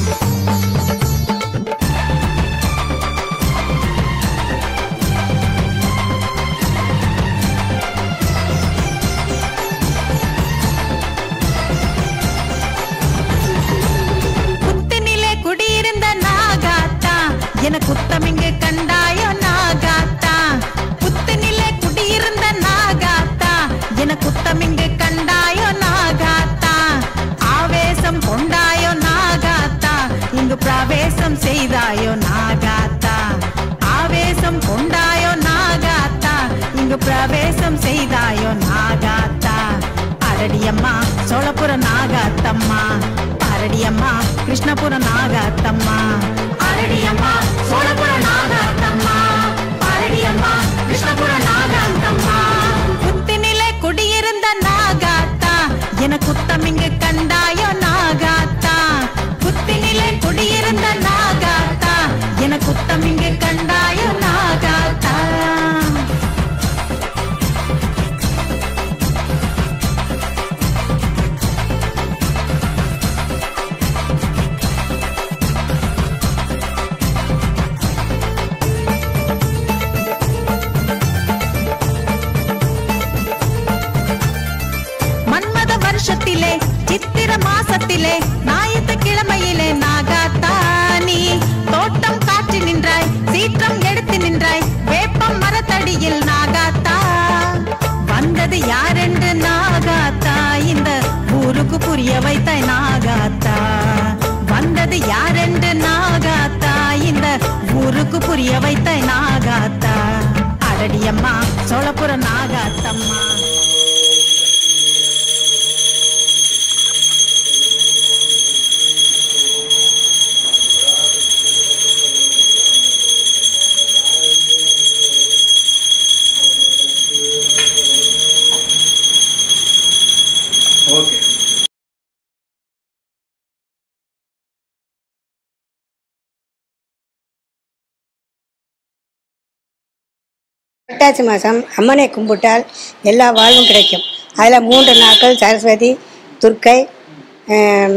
புத்தினிலே குடியிருந்த நாகாத்தா என குத்தமிங்கு கண்டாயோ நாகாத்தா புத்தினிலே குடியிருந்த நாகாத்தா என குத்தமிங்கு கண்டாயோ நாகாத்தா ஆவேசம் கொண்டாயோ நாகாத்தா இங்கு பிரவேசம் செய்தாயோ நாகாத்தா ஆவேசம் கொண்டாயோ நாகாத்தா இங்கு பிரவேசம் செய்தாயோ நாகாத்தா அரடியம்மா சோழபுர நாகாத்தம்மா அரடியம்மா கிருஷ்ணபுர நாகாத்தம்மா அரடியம்மா சோழபுர நாகாத்தம்மா அரடியம்மா கிருஷ்ணபுர நாகாத்தம்மா புத்தினிலே குடியிருந்த நாகாத்தா என குத்தமிங்கு கண்டாயோ நாகாத்தா புத்தினிலே குடியிருந்த நாகாத்தா என குத்தமிங்கு கண்டாயோ நாகாத்தா மன்மத வருஷத்திலே சித்திர மாசத்திலே ஞாயிற்று கிழமையிலே நாகாத்தானி தோட்டம் காற்றி நின்றாய் சீற்றம் எடுத்து நின்றாய் வேப்பம் மரத்தடியில் நாகாத்தா வந்தது யாரென்று நாகாத்தா இந்த ஊருக்கு புரிய வைத்தாய் நாகாத்தா வந்தது யாரென்று நாகாத்தா இந்த ஊருக்கு புரிய வைத்தாய் நாகாத்தா அடடியம்மா சோழபுர நாகாத்தம்மா ஓகே புரட்டாசி மாதம் அம்மனை கும்பிட்டால் எல்லா வாழ்வும் கிடைக்கும் அதில் மூன்று நாட்கள் சரஸ்வதி துர்க்கை ஆம்,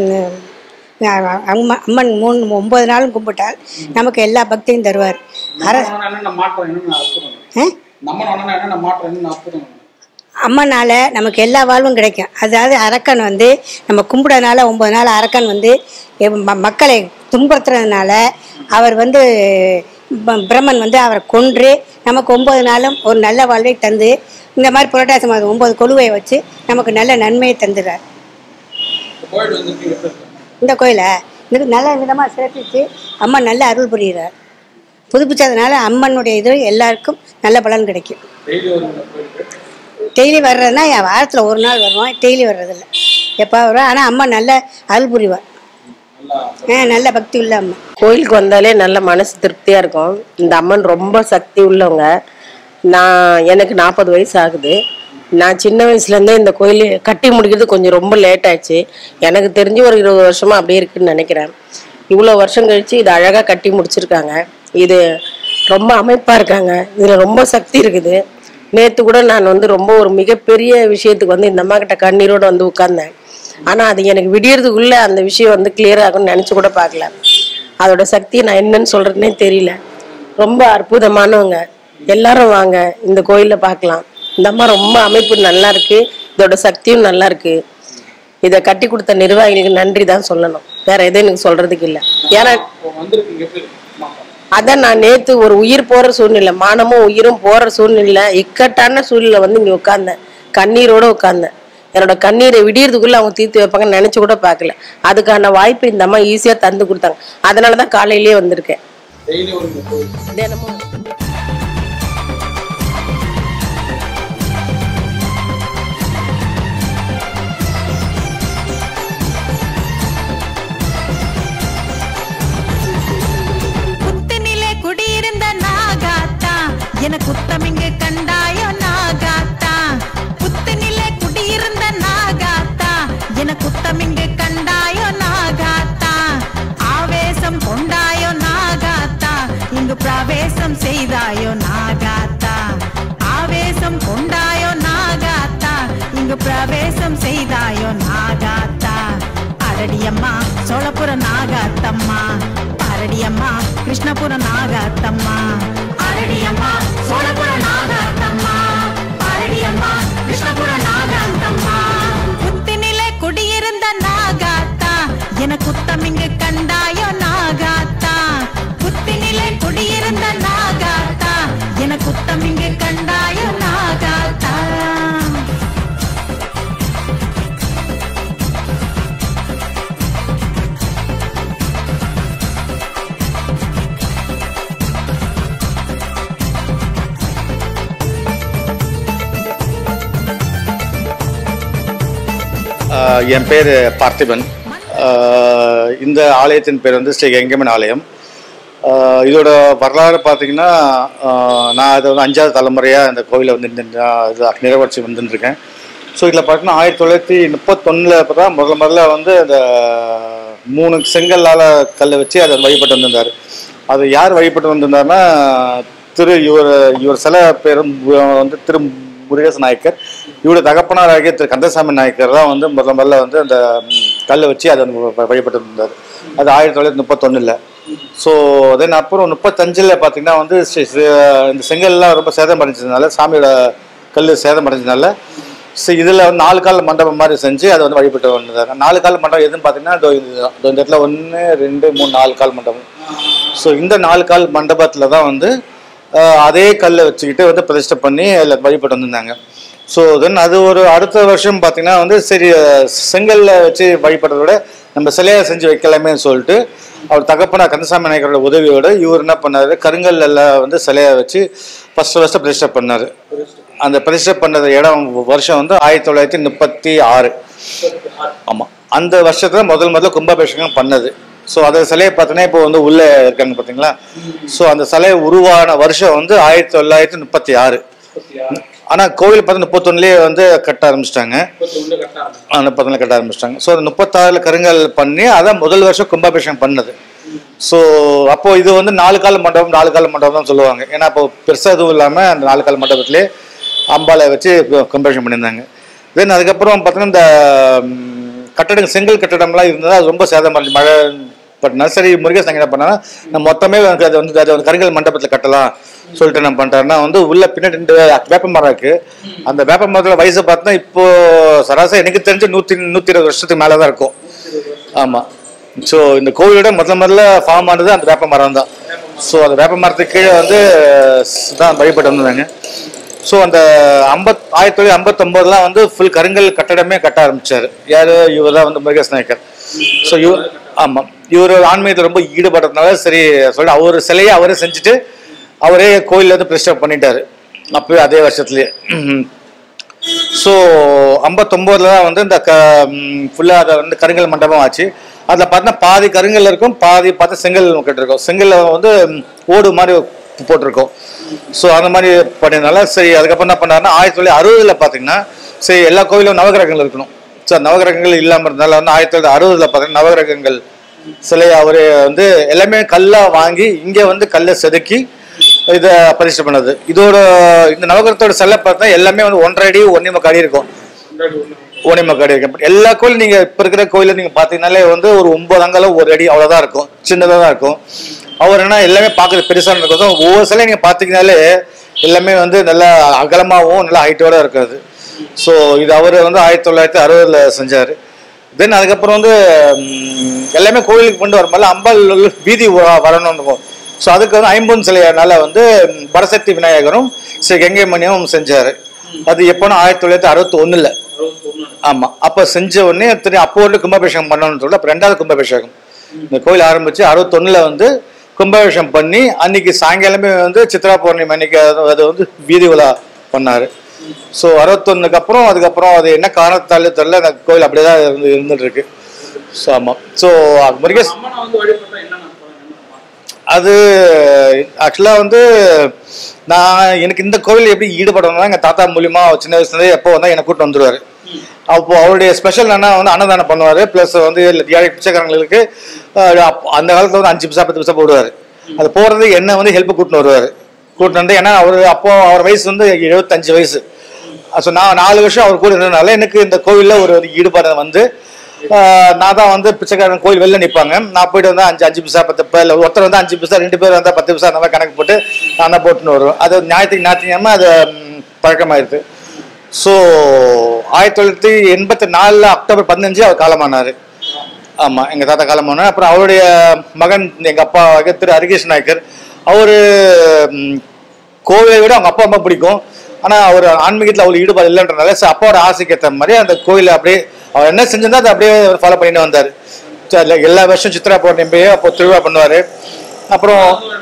அம்ம அம்மன் மூணு ஒன்பது நாளும் கும்பிட்டால் நமக்கு எல்லா பக்தியும் தருவார் அர நம்ம என்னென்ன மாற்றம் என்னென்ன அற்புதம் ஆ? நம்ம உடனே என்னென்ன மாற்றம் என்னென்ன அற்புதம் அம்மனால் நமக்கு எல்லா வாழ்வும் கிடைக்கும் அதாவது அரக்கன் வந்து நம்ம கும்பிடறதுனால ஒன்பது நாள் அரக்கன் வந்து எவ் ம- மக்களை துன்புறுத்துறதுனால அவர் வந்து ப- பிரம்மன் வந்து அவரை கொன்று நமக்கு ஒன்பது நாளும் ஒரு நல்ல வாழ்வை தந்து இந்த மாதிரி புரட்டாசி மாதம் ஒன்பது கொலுவை வச்சு நமக்கு நல்ல நன்மையை தந்துடுறார் இந்த கோயில் வந்து எப்படி இருக்கு இந்த கோயிலை இது நல்ல விதமாக சிறப்பித்து அம்மன் நல்ல அருள் புரிகிறார் புதுப்பிச்சதுனால அம்மனுடைய இது எல்லாருக்கும் நல்ல பலன் கிடைக்கும் டெய்லி வருங்க கோயிலுக்கு டெய்லி வர்றதுனா என் வாரத்தில் ஒரு நாள் வருவோம் டெய்லி வர்றதில்ல எப்போ வருவோம் ஆனால் அம்மா நல்ல அருள் புரிவார் நல்லா ஆ நல்ல பக்தி உள்ள அம்மா கோயிலுக்கு வந்தாலே நல்ல மனசு திருப்தியாக இருக்கும் இந்த அம்மன் ரொம்ப சக்தி உள்ளவங்க நான் எனக்கு நாற்பது வயசு ஆகுது நான் சின்ன வயசுலேருந்தே இந்த கோயில் கட்டி முடிக்கிறது கொஞ்சம் ரொம்ப லேட் ஆச்சு எனக்கு தெரிஞ்சு ஒரு இருபது வருஷமா அப்படியே இருக்குன்னு நினைக்கிறேன் இவ்வளோ வருஷம் கழிச்சு இது அழகாக கட்டி முடிச்சிருக்காங்க இது ரொம்ப அமைப்பாக இருக்காங்க இதில் ரொம்ப சக்தி இருக்குது நேற்று கூட நான் வந்து ரொம்ப ஒரு மிகப்பெரிய விஷயத்துக்கு வந்து இந்த அம்மா கிட்ட கண்ணீரோடு வந்து உட்கார்ந்தேன் ஆனால் அது எனக்கு விடியறதுக்குள்ள அந்த விஷயம் வந்து கிளியர் ஆகும்னு நினச்சி கூட பார்க்கல அதோட சக்தியை நான் என்னன்னு சொல்றதுனே தெரியல ரொம்ப அற்புதமானவங்க எல்லாரும் வாங்க இந்த கோயிலை பார்க்கலாம் இந்த அம்மா ரொம்ப அமைப்பு நல்லா இருக்கு இதோட சக்தியும் நல்லா இருக்கு இதை கட்டி கொடுத்த நிர்வாகிகளுக்கு நன்றி தான் சொல்லணும் வேற எதுவும் எனக்கு சொல்றதுக்கு இல்லை ஏன்னா இப்போ வந்திருக்கீங்க எப்படி இருக்கு மாற்றம் அதான் நான் நேத்து ஒரு உயிர் போற சூழ்நிலை மானமும் உயிரும் போற சூழ்நிலை இக்கட்டான சூழ்நிலை வந்து இங்க உட்கார்ந்தேன் கண்ணீரோட உட்கார்ந்தேன் என்னோட கண்ணீரை விடியறதுக்குள்ள அவங்க தீர்த்து வைப்பாங்கன்னு நினைச்சு கூட பார்க்கல அதுக்கான வாய்ப்பு இந்த அம்மா ஈஸியா தந்து கொடுத்தாங்க அதனாலதான் காலையிலேயே வந்திருக்கேன் டெய்லி வருங்க கோயில் தினமும் புத்தினிலே குடியிருந்த நாகாத்தா என குத்தமிங்கு கண்டாயோ நாகாத்தா புத்தினிலே குடியிருந்த நாகாத்தா என குத்தமிங்கு கண்டாயோ நாகாத்தா ஆவேசம் கொண்டாயோ நாகாத்தா இங்கு பிரவேசம் செய்தாயோ நாகாத்தா ஆவேசம் கொண்டாயோ நாகாத்தா இங்கு பிரவேசம் செய்தாயோ நாகாத்தா அரடியம்மா சோழபுர நாகா நாகாத்தம்மா பாரடியம்மா கிருஷ்ணபுரம் நாகாத்தம்மா அரடியம்மா சோழபுரம் நாகாத்தம்மா பாரடியம்மா கிருஷ்ணபுரம் நாகாத்தம்மா புத்தினிலே குடியிருந்த நாகாத்தா என குத்தம் இங்கு கண்டாயோ நாகாத்தா புத்தினிலே குடியிருந்த நாகாத்தா என குத்தம் இங்கு கண்டாயோ நாகாத்தா ஆஹ் என் பேர் பார்த்திபன் ஆஹ் இந்த ஆலயத்தின் பேர் வந்து ஸ்ரீ கெங்கமன் ஆலயம் ஆஹ் இதோட வரலாறு பார்த்தீங்கன்னா ஆஹ் நான் அதை வந்து அஞ்சாவது தலைமுறையாக இந்த கோவிலை வந்து இந்த- இந்த- இது நிறைவேற்றி வந்துட்டுருக்கேன் ஸோ இதில் பார்த்தீங்கன்னா ஆயிரத்தி தொள்ளாயிரத்தி முப்பத்தொன்னில் இப்போ தான் முதல்ல முதல்ல வந்து அந்த மூணு செங்கல்லால் கல்லை வச்சு அதை வழிபட்டு வந்திருந்தார் அது யார் வழிபட்டு வந்திருந்தாருன்னா திரு இவர் இவர் சில பேரும் வந்து திரு முருகேச நாயக்கர் இவருடைய தகப்பனாராகிய திரு கந்தசாமி நாயக்கர் தான் வந்து முதல்ல முதல்ல வந்து அந்த ம், கல்லை வச்சு அதை வந்து வ- வழிபட்டு இருந்தார் அது ஆயிரத்தி தொள்ளாயிரத்தி முப்பத்தொன்னில் ஸோ தென் அப்புறம் முப்பத்தஞ்சில் பார்த்தீங்கன்னா வந்து ஸ்ரீ- ஸ்ரீ- இந்த செங்கல்லாம் ரொம்ப சேதம் அடைஞ்சதுனால சாமியோட கல் சேதம் அடைஞ்சதுனால ஸோ இதில் வந்து நாலு கால் மண்டபம் மாதிரி செஞ்சு அதை வந்து வழிபட்டு வந்தாங்க நாலு கால் மண்டபம் எதுன்னு பார்த்தீங்கன்னா இதோ இதுதான். இதோ இந்த இடத்துல ஒன்று ரெண்டு மூணு நாலு கால் மண்டபம் ஸோ இந்த நாலு கால் மண்டபத்தில் தான் வந்து ஆஹ், அதே கல்லை வச்சுக்கிட்டு வந்து பிரதிஷ்டை பண்ணி அதில் வழிபட்டு வந்திருந்தாங்க ஸோ தென் அது ஒரு அடுத்த வருஷம் பார்த்தீங்கன்னா வந்து சரி அஹ், செங்கல்ல வச்சு வழிபடுறத விட நம்ம சிலையை செஞ்சு வைக்கலாமேன்னு சொல்லிட்டு அவர் தகப்பனா கந்தசாமி நாயக்கரோட உதவியோட இவர் என்ன பண்ணாரு கருங்கல்ல வந்து சிலையை வச்சு ஃபர்ஸ்ட் ஃபர்ஸ்ட் பிரதிஷ்டை பண்ணாரு அந்த பிரதிஷ்டை பண்ணது இடம் வருஷம் வந்து ஆயிரத்தி தொள்ளாயிரத்தி முப்பத்தி ஆறு ஆமாம் அந்த வருஷத்துல முதல் முதல்ல கும்பாபிஷேகம் பண்ணது ஸோ அந்த சிலையை பார்த்தீங்கன்னா இப்போ வந்து உள்ளே இருக்காங்க பார்த்தீங்களா ஸோ அந்த சிலை உருவான வருஷம் வந்து ஆயிரத்தி தொள்ளாயிரத்தி முப்பத்தி ஆறு ஆனால் கோவில் பார்த்து முப்பத்தொன்னுலேயே வந்து கட்ட ஆரம்பிச்சிட்டாங்க முப்பத்தி ஒன்று கட்ட ஆரம்பிச்சு முப்பத்தொன்னு கட்ட ஆரம்பிச்சிட்டாங்க ஸோ அந்த முப்பத்தாறுல கருங்கல் பண்ணி அதான் முதல் வருஷம் கும்பாபிஷேகம் பண்ணது ஸோ அப்போ இது வந்து நாலு கால மண்டபம் நாலு கால மண்டபம் தான் சொல்லுவாங்க ஏன்னா அப்போ பெருசாக எதுவும் இல்லாமல் அந்த நாலு கால மண்டபத்திலே அம்பாலை வச்சு கும்பாபிஷேகம் பண்ணியிருந்தாங்க தென் அதுக்கப்புறம் பார்த்தீங்கன்னா இந்த ம், கட்டடம் செங்கல் கட்டடம்லாம் இருந்தது அது ரொம்ப சேதம் அடைஞ்சு மழை பட்டினா சரி முருகேசன் என்ன பண்ணாங்கன்னா நம்ம மொத்தமே வந்து அதை வந்து அதை வந்து கருங்கல் மண்டபத்தில் கட்டலாம் சொல்லிட்டு என்ன பண்ணிட்டாருன்னா வந்து உள்ள பின்னாடி ரெண்டு வேப்ப மரம் இருக்கு அந்த வேப்ப மரத்தில் வயசு பார்த்தா இப்போ சராசரி எனக்கு தெரிஞ்சு நூற்றி நூற்றி இருபது வருஷத்துக்கு மேலே தான் இருக்கும் ஆமாம் ஸோ இந்த கோவிலோட முதல்ல முதல்ல ஃபார்ம் ஆனது அந்த வேப்ப மரம் தான் ஸோ அந்த வேப்ப மரத்துக்கு கீழே வந்து ஸ் தான் வழிபட்டு வந்தாங்க ஸோ அந்த ஐம்பத் ஆயிரத்தி தொள்ளாயிரத்தி ஐம்பத்தொம்போதுலாம் வந்து ஃபுல் கருங்கல் கட்டடமே கட்ட ஆரம்பிச்சார் யார் இவர் தான் வந்து முருகேஷ் நாயக்கர் ஸோ இவர் ஆமாம் இவர் ஆன்மீகத்தில் ரொம்ப ஈடுபடுறதுனால சரி சொல்லிட்டு அவர் சிலையை அவரே செஞ்சுட்டு அவரே கோயிலில் வந்து பிரதிஷ்டை பண்ணிட்டாரு அப்பவே அதே வருஷத்துலேயே ஸோ ஐம்பத்தொம்போதுல தான் வந்து இந்த க ஃபுல்லாக அதை வந்து கருங்கல் மண்டபம் ஆச்சு அதில் பார்த்தா பாதி கருங்கல் இருக்கும் பாதி பார்த்தா செங்கல் கட்டிருக்கும் செங்கல்ல வந்து ம், ஓடு மாதிரி போட்டிருக்கோம் ஸோ அந்த மாதிரி பண்ணதுனால சரி அதுக்கப்புறம் என்ன பண்ணாருன்னா ஆயிரத்தி தொள்ளாயிரத்தி அறுபதுல பார்த்தீங்கன்னா சரி எல்லா கோவிலும் நவகிரகங்கள் இருக்கணும் ஸோ நவகிரகங்கள் இல்லாமல் இருந்தால வந்து ஆயிரத்தி தொள்ளாயிரத்தி அறுபதுல பார்த்தீங்கன்னா நவகிரகங்கள் சிலையை அவரு வந்து எல்லாமே கல்லா வாங்கி இங்கே வந்து கல்லை செதுக்கி இதை பிரதிஷ்டை பண்ணது இதோட இந்த நவகிரகத்தோட சிலை பார்த்தா எல்லாமே வந்து ஒன்றரை அடி ஒன்னே முக்கால் அடி இருக்கும் முன்னாடி ஒன்று ஒன்னே முக்கால் அடி இருக்கும் எல்லா கோயிலும் நீங்க இப்ப இருக்கிற கோயில நீங்க பாத்தீங்கன்னாலே வந்து ஒரு ஒன்பது அங்கலம் ஒரு அடி அவ்வளவுதான் இருக்கும் சின்னதா தான் இருக்கும் அவர் என்ன எல்லாமே பார்க்கறது பெருசா இருக்கும் ஒவ்வொரு சிலையும் நீங்க பாத்தீங்கன்னாலே எல்லாமே வந்து நல்லா அகலமாகவும் நல்லா ஹைட்டோட இருக்கிறது ஸோ இது அவர் வந்து ஆயிரத்தி தொள்ளாயிரத்தி அறுபதுல செஞ்சாரு தென் அதுக்கப்புறம் வந்து ம், எல்லாமே கோயிலுக்கு கொண்டு வரும்போது அம்பாள் வீதி உலா வரணும்னு இருக்கும் ஸோ அதுக்கு வந்து ஐம்பொன் சிலையனால வந்து ம், வரசக்தி விநாயகரும் ஸ்ரீ கங்கை மணியும் செஞ்சாரு அது எப்போனா ஆயிரத்தி தொள்ளாயிரத்தி அறுபத்தி ஒண்ணுல அறுபத்தொன்று ஆமா அப்ப செஞ்ச உடனே திரும்பி அப்போ வந்து கும்பாபிஷேகம் பண்ணணும்னு சொல்லி அப்ப ரெண்டாவது கும்பாபிஷேகம் இந்த கோயில் ஆரம்பிச்சு அறுபத்தொன்னுல வந்து கும்பாபிஷேகம் பண்ணி அன்னைக்கு சாயங்காலமே வந்து சித்ரா பௌர்ணமி அன்னைக்கு அது- அது வந்து வீதி விழா பண்ணாரு ஸோ அறுபத்தொன்னுக்கு அப்புறம் அதுக்கப்புறம் அது என்ன காரணத்தாலே தெரியல அந்த கோயில் அப்படியே தான் இருந்து இருந்துட்டு இருக்கு ஸோ ஆமாம் ஸோ முருகேஷ் அம்மனை வந்து வழிபட்டா என்னென்ன பலன், என்ன பலன்? அது ஆக்சுவலாக வந்து நான் எனக்கு இந்த கோவில் எப்படி ஈடுபடணும்னா எங்கள் தாத்தா மூலியமா சின்ன வயசுலேருந்தே எப்போ வந்தால் என்னை கூட்டு வந்துருவாரு அப்போ அவருடைய ஸ்பெஷல் என்னன்னா வந்து அன்னதானம் பண்ணுவார் ப்ளஸ் வந்து ஏழை பிச்சைக்காரங்களுக்கு அஹ், அப்ப- அந்த காலத்தில் வந்து அஞ்சு பைசா பத்து பைசா போடுவார் அது போகிறது என்ன வந்து ஹெல்ப் கூட்டின்னு வருவார் கூட்டின்னு வந்து ஏன்னா அவர் அப்போ அவர் வயசு வந்து எழுபத்தஞ்சு வயசு ஸோ நான் நாலு வருஷம் அவர் கூட இருந்ததுனால எனக்கு இந்த கோவிலில் ஒரு ஒரு ஈடுபாடு வந்து ஆஹ் நான் தான் வந்து பிச்சைக்காரன் கோயில் வெளில நிற்பாங்க நான் போயிட்டு வந்தா அஞ்சு அஞ்சு பைசா பத்து பைசா இல்லை ஒருத்தர் வந்து அஞ்சு பைசா ரெண்டு பேர் வந்தால் பத்து பைசா அந்த மாதிரி கணக்கு போட்டு நான் தான் போட்டுன்னு வருவேன் அது ஞாயிற்றுக்கு ஞாயிற்றுக்கிழமை அது ம், பழக்கமாயிருது ஸோ ஆயிரத்தி தொள்ளாயிரத்தி எண்பத்தி நாலில் அக்டோபர் பதினஞ்சு அவர் காலமானார் ஆமாம் எங்கள் தாத்தா காலமானார் அப்புறம் அவருடைய மகன் எங்கள் அப்பா திரு ஹரிகிருஷ்ண நாயக்கர் அவர் கோவிலை விட அவங்க அப்பா ரொம்ப பிடிக்கும் ஆனால் அவர் ஆன்மீகத்தில் அவ்வளோ ஈடுபாடு இல்லைன்றனால so அப்பாவோட ஆசைக்கு ஏற்ற மாதிரி அந்த கோயிலை அப்படியே அவர் என்ன செஞ்சிருந்தா அதை அப்படியே ஃபாலோ பண்ணிட்டு வந்தார் So, அதுல எல்லா வருஷம் சித்ரா பௌர்ணமியே அப்போ திருவிழா பண்ணுவார் அப்புறம்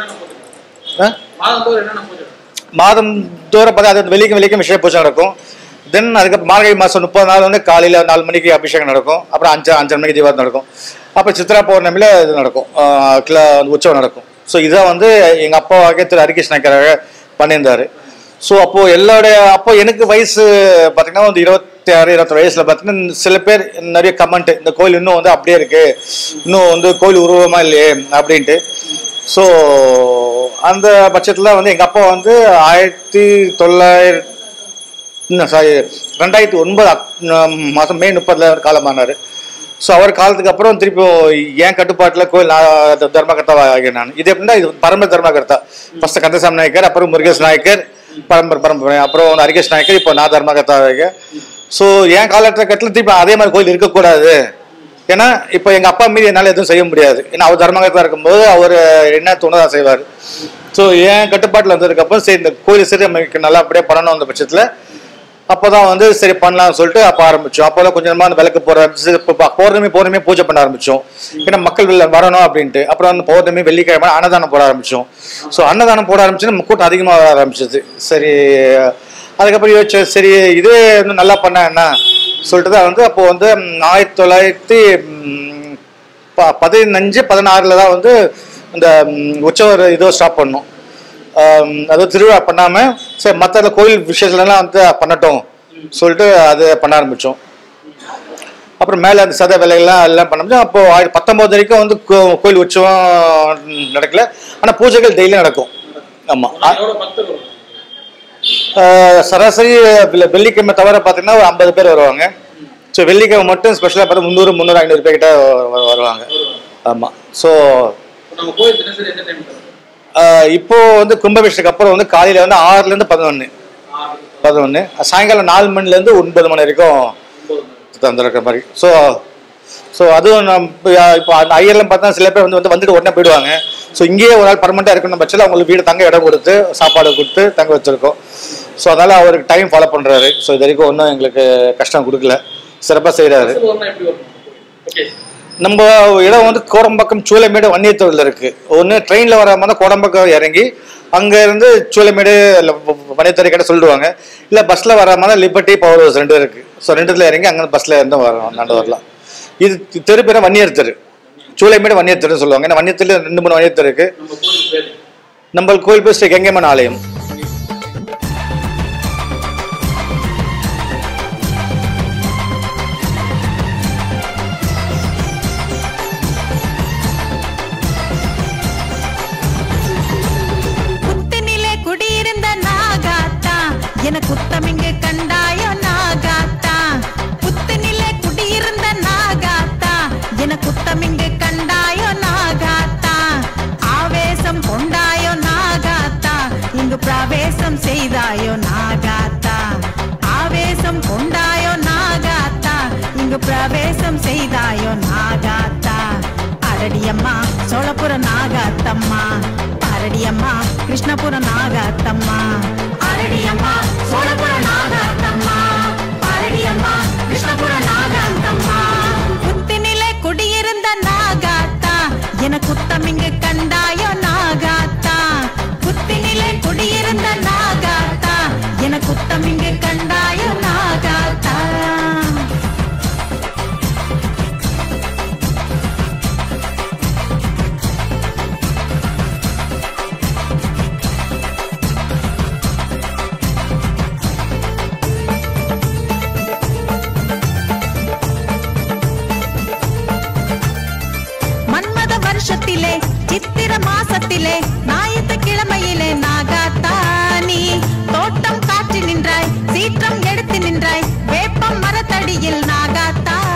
ஆ? மாதந்தோறும் என்னென்ன பூஜை மாதம் தோறும் பார்த்தா அது வெள்ளிக்கும் வெள்ளிக்கும் விஷய பூஜை நடக்கும் தென் அதுக்கு மார்கழி மாதம் முப்பது நாள் வந்து காலையில் நாலு மணிக்கு அபிஷேகம் நடக்கும் அப்புறம் அஞ்சு அஞ்சரை மணிக்கு தீபாவளி நடக்கும் அப்புறம் சித்ரா பௌர்ணமியில் இது நடக்கும் ஆஹ் கிலா உற்சவம் நடக்கும் ஸோ இதை வந்து எங்கள் அப்பாவாக திரு ஹரிகிருஷ்ணக்கராக பண்ணியிருந்தாரு ஸோ அப்போது எல்லாருடைய அப்போ எனக்கு வயசு பார்த்தீங்கன்னா வந்து இருபத்தி ஆறு இருபத்தி வயசில் பார்த்தீங்கன்னா சில பேர் நிறைய கமெண்ட் இந்த கோயில் இன்னும் வந்து அப்படியே இருக்கு இன்னும் வந்து கோயில் உருவமா இல்லையே அப்படின்ட்டு ஸோ அந்த பட்சத்தில் வந்து எங்கள் அப்பா வந்து ஆயிரத்தி தொள்ளாயிரத்தி சாரி ரெண்டாயிரத்தி ஒன்பது அக்- ம், மாதம் மே முப்பதில் காலமானார் ஸோ அவர் காலத்துக்கு அப்புறம் திருப்பி என் கட்டுப்பாட்டில் கோயில் நான் த- தர்மகர்த்தாவா ஆகிய நான் இது எப்படின்னா இது பரம்பரை தர்மகர்த்தா ஃபர்ஸ்ட் கந்தசாமி நாயக்கர் அப்புறம் முருகேஷ் நாயக்கர் பரம்பரை பரம்பரை அப்புறம் வந்து ஹரிகேஷ் நாயக்கர் இப்போ நான் தர்மகர்த்தா ஆகிய ஸோ என் காலகட்டத்தில் திருப்பி அதே மாதிரி கோயில் இருக்கக்கூடாது ஏன்னா இப்போ எங்கள் அப்பா மீது என்னால் எதுவும் செய்ய முடியாது ஏன்னா அவர் தர்மகர்த்தா இருக்கும்போது அவர் என்ன தோணுதா செய்வார் ஸோ என் கட்டுப்பாட்டில் வந்ததுக்கப்புறம் சரி இந்த கோயில் சரி நமக்கு நல்லபடியாக பண்ணணும் அந்த பட்சத்தில் அப்போதான் வந்து சரி பண்ணலாம்னு சொல்லிட்டு அப்போ ஆரம்பிச்சோம் அப்போதான் கொஞ்சம் கொஞ்சமா அந்த விளக்கு போட ஆரம்பிச்சு இப்போ ப- பௌர்ணமி பௌர்ணமி பூஜை பண்ண ஆரம்பிச்சோம் ஏன்னா மக்கள் வெளில வரணும் அப்படின்ட்டு அப்புறம் அந்த பௌர்ணமி வெள்ளிக்கிழமை அன்னதானம் போட ஆரம்பிச்சோம் ஸோ அன்னதானம் போட ஆரம்பிச்சுன்னா கூட்டம் அதிகமாக வர ஆரம்பிச்சது சரி அதுக்கப்புறம் யோசிச்சேன் சரி இதே இன்னும் நல்லா பண்ண என்ன சொல்லிட்டு தான் வந்து அப்போ வந்து ம், ஆயிரத்தி தொள்ளாயிரத்தி ம், ப- பதினஞ்சு பதினாறுல தான் வந்து இந்த ம், உற்சவர் இதோ ஸ்டாப் பண்ணோம் ஆம், அதாவது திருவிழா பண்ணாம சரி மற்ற கோயில் விசேஷம்லாம் வந்து பண்ணட்டும் சொல்லிட்டு அது பண்ண ஆரம்பிச்சோம் அப்புறம் மேலே அந்த சத வேலைகள்லாம் எல்லாம் பண்ண முடியும் அப்போ ஆயிரத்தி பத்தொம்போது வரைக்கும் வந்து கோ- கோயில் உற்சவம் நடக்கல ஆனால் பூஜைகள் டெய்லி நடக்கும் ஆமாம் எவ்வளோ பக்தர் வரும் சராசரி வெள்ளி- வெள்ளிக்கிழமை தவிர பார்த்தீங்கன்னா ஒரு ஐம்பது பேர் வருவாங்க ஸோ வெள்ளிக்கிழமை மட்டும் ஸ்பெஷலாக பார்த்தா முந்நூறு முந்நூறு ஐநூறு பேர் கிட்ட வ- வருவாங்க ஆமாம் ஸோ இப்போ நம்ம கோயில் தினசரி எந்த டைம் தரும் இப்போ வந்து கும்பாபிஷேகம் அப்புறம் வந்து காலையில் வந்து ஆறுலேருந்து பதினொன்று ஆறு பதினொன்று சாயங்காலம் நாலு மணிலேருந்து ஒன்பது மணி வரைக்கும் ஒன்பது மணி தந்துருக்கிற மாதிரி ஸோ ஸோ அதுவும் நம்ம இப்போ அந்த ஐயர்லாம் பார்த்தா சில பேர் வந்து வந்து வந்துட்டு உடனே போயிடுவாங்க ஸோ இங்கேயே ஒரு நாள் பர்மனெண்ட்டாக இருக்கணும் பட்சத்தில் அவங்களுக்கு வீடு தங்க இடம் கொடுத்து சாப்பாடு கொடுத்து தங்க வச்சுருக்கோம் ஸோ அதனால் அவருக்கு டைம் ஃபாலோ பண்ணுறாரு ஸோ இது வரைக்கும் ஒன்றும் எங்களுக்கு கஷ்டம் கொடுக்கல சிறப்பாக செய்கிறாரு பஸ்ஸில் வரணும் எப்படி வரணும் ஓகே நம்ம இடம் வந்து கோடம்பாக்கம் சூளைமேடு வன்னியத்தூரில் இருக்கு ஒன்று ட்ரெயினில் வர மாதிரி கோடம்பாக்கம் இறங்கி அங்க இருந்து சூளைமேடு வன்னியத்துறை கிட்ட சொல்லிடுவாங்க இல்லை பஸ்ஸில் வர மாதிரி லிபர்ட்டி பவர் ஹவுஸ் ரெண்டும் இருக்கு ஸோ ரெண்டுத்துல இறங்கி அங்கே பஸ்ஸில் இருந்து வரலாம் நடந்து வரலாம் இது தெரு பேரை வன்னியர் தெரு சூளைமேடு வன்னியர் தெருன்னு சொல்லுவாங்க ஏன்னா வன்னியத்துல ரெண்டு மூணு வன்னியர் தெரு இருக்கு நம்ம கோயில் பேர் நம்ம கோயில் பேர் ஸ்ரீ கங்கைமன் ஆலயம் புத்தினிலே குடியிருந்த நாகாத்தா என குத்தமிங்கு கண்டாயோ நாகாத்தா புத்தினிலே குடியிருந்த நாகாத்தா என குத்தமிங்கு கண்டாயோ நாகாத்தா ஆவேசம் கொண்டாயோ நாகாத்தா இங்கு பிரவேசம் செய்தாயோ நாகாத்தா ஆவேசம் கொண்டாயோ நாகாத்தா இங்கு பிரவேசம் செய்தாயோ நாகாத்தா அரடியம்மா சோழபுர நாகாத்தம்மா அரடியம்மா கிருஷ்ணபுர நாகாத்தம்மா அரடியம்மா சோழபுர நாகாத்தம்மா அரடியம்மா கிருஷ்ணபுர நாகாத்தம்மா புத்தினிலே குடியிருந்த நாகாத்தா என குத்தமிங்கு கண்டாயோ நாகாத்தா புத்தினிலே குடியிருந்த நாகாத்தா என குத்தமிங்கு கண்டாயோ நாகாத்தா மன்மத வருஷத்திலே சித்திர மாசத்திலே ஞாயிற்று கிழமையிலே நாகாத்தானி தோட்டம் காற்றி நின்றாய் சீற்றம் எடுத்து நின்றாய் வேப்பம் மரத்தடியில் நாகாத்தா